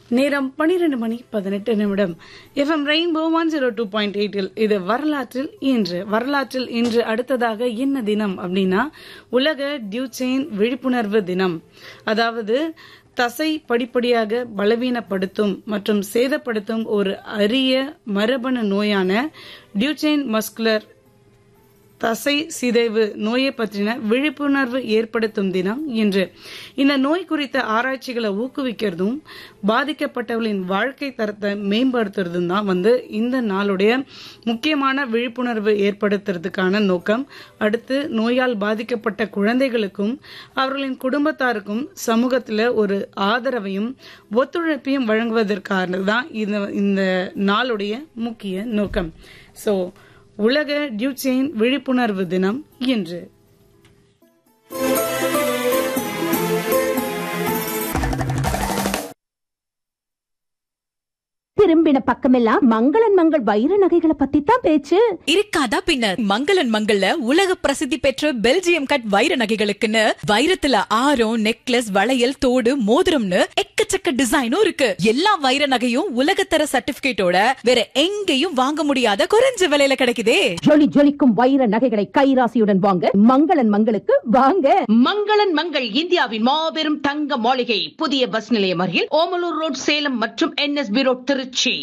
நேரம் பனிரெண்டு மணி பதினெட்டு நிமிடம் FM Rainbow one zero two point எயிட்டில் இது வரலாற்றில் இன்று வரலாற்றில் இன்று அடுத்ததாக என்ன தினம் அப்படின்னா உலக டியூச்செயின் விழிப்புணர்வு தினம் அதாவது தசை படிப்படியாக பலவீனப்படுத்தும் மற்றும் சேதப்படுத்தும் ஒரு அரிய மரபணு நோயான டியூச்செயின் மஸ்குலர் தசை சிதைவு நோயை பற்றின விழிப்புணர்வு ஏற்படுத்தும் தினம் இன்று இந்த நோய் குறித்த ஆராய்ச்சிகளை ஊக்குவிக்கிறதும் பாதிக்கப்பட்டவர்களின் வாழ்க்கை தரத்தை மேம்படுத்துறதும் தான் வந்து இந்த நாளுடைய முக்கியமான விழிப்புணர்வு ஏற்படுத்துறதுக்கான நோக்கம் அடுத்து நோயால் பாதிக்கப்பட்ட குழந்தைகளுக்கும் அவர்களின் குடும்பத்தாருக்கும் சமூகத்தில் ஒரு ஆதரவையும் ஒத்துழைப்பையும் வழங்குவதற்காக தான் இந்த இந்த நாளுடைய முக்கிய நோக்கம் ஸோ உலக டியூச்செயின் விழிப்புணர்வு தினம் இன்று திரும்பின பக்கமெல்லாம் மங்களன் மங்கள் வைர நகைகளை பத்தி தான் பேச்சு இருக்காதா பின்ன மங்களன் மங்கள்ல உலக பிரசித்தி பெற்ற பெல்ஜியம் கட் வைர நகைகளுக்குன்னு வைரத்துல ஆரம் நெக்லஸ் வளையல் தோடு மோதிரம்னு எக்கச்சக்க டிசைனும் இருக்கு எல்லா வைர நகையும் உலகத்தர சர்டிபிகேட்டோட வேற எங்கேயும் வாங்க முடியாத குறைஞ்ச விலையில கிடைக்குதே ஜொலி ஜொலிக்கும் வைர நகைகளை கைராசியுடன் வாங்க மங்களன் மங்களுக்கு வாங்க மங்களன் மங்கள் இந்தியாவின் மாபெரும் தங்க மாளிகை புதிய பஸ் நிலையம் அருகில் ஓமலூர் ரோட் சேலம் மற்றும் என்எஸ்பி ரோட் திருச்சி